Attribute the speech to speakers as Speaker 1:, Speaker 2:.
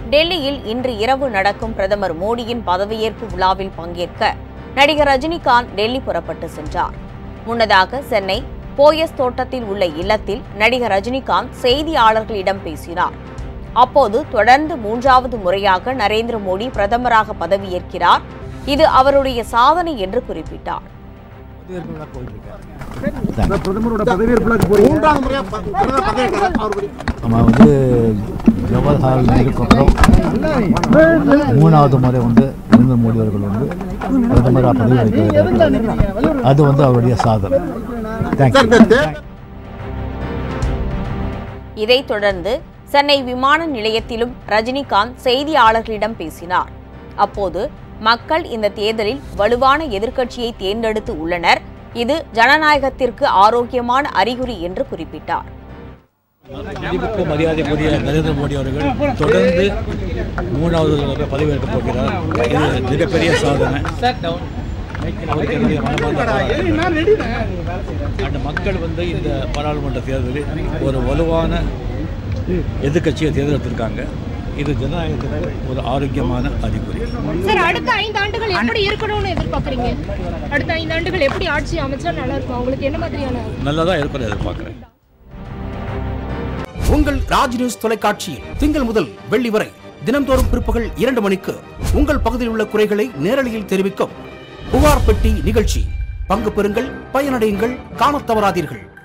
Speaker 1: டெல்லியில் இன்று இரவு நடக்கும் பிரதமர் மோடியின் பதவியேற்பு விழாவில் பங்கேற்க நடிகர் ரஜினிகாந்த் டெல்லி புறப்பட்டு சென்றார் முன்னதாக சென்னை போயஸ் தோட்டத்தில் உள்ள இல்லத்தில் நடிகர் ரஜினிகாந்த் செய்தியாளர்களிடம் பேசினார் அப்போது தொடர்ந்து மூன்றாவது முறையாக நரேந்திர மோடி பிரதமராக பதவியேற்கிறார் இது அவருடைய சாதனை என்று குறிப்பிட்டார்
Speaker 2: பிரதமரோட பதவியேற்புக்கு போறீங்க
Speaker 3: மூன்றாவது முறையா ப- பிரதமர் பதவியேற்கிறார். அவர் படி-
Speaker 4: நம்ம வந்து ஜவஹர்லால் நேருக்கு அப்புறம் மூணாவது முறை வந்து நரேந்திர மோடி அவர்கள் வந்து பிரதமராக பதவி வகிக்கிறார் அது வந்து அவருடைய சாதனை
Speaker 3: சார்,
Speaker 4: தேங்க்யூ
Speaker 3: இந்த தே-
Speaker 1: இதைத் தொடர்ந்து சென்னை விமான நிலையத்திலும் ரஜினிகாந்த் செய்தியாளர்களிடம் பேசினார் அப்போது மக்கள் இந்த தேர்தலில் வலுவான எதிர்க்கட்சியை தேர்ந்தெடுத்து உள்ளனர் இது ஜனநாயகத்திற்கு ஆரோக்கியமான அறிகுறி என்று குறிப்பிட்டார்
Speaker 5: மதிப்புக்கு மரியாதைக்குரிய நரேந்திர மோடி அவர்கள் தொடர்ந்து மூணாவது தடவை பதவியேற்கப் போகிறார் இது மிகப்பெரிய சாதனை அவருக்கு என்னுடைய மனமார்ந்த பாராட்டுகள். அந்த மக்கள் வந்து இந்த பாராளுமன்ற தேர்தலில் ஒரு வலுவான எதிர்க்கட்சியை தேர்ந்தெடுத்திருக்காங்க இது ஜனநாயகத்துக்கு ஒரு ஆரோக்கியமான அறிகுறி
Speaker 6: சார் அடுத்த ஐந்து ஆண்டுகள் எப்படி இருக்கணும்னு எதிர்பார்க்குறீங்க அடுத்த ஐந்து ஆண்டுகள் எப்படி ஆட்சி அமைச்சா நல்லா இருக்கும் அவங்களுக்கு என்ன மாதிரியான
Speaker 5: நல்லதாக இருக்கும்னு எதிர்பார்க்குறேன்
Speaker 7: உங்கள் ராஜ் நியூஸ் தொலைக்காட்சியில் திங்கள் முதல் வெள்ளி வரை தினம்தோறும் பிற்பகல் இரண்டு மணிக்கு உங்கள் பகுதியில் உள்ள குறைகளை நேரலையில் தெரிவிக்கும் புகார் பெட்டி நிகழ்ச்சி பங்கு பெறுங்கள் பயனடையுங்கள் காணத் தவறாதீர்கள்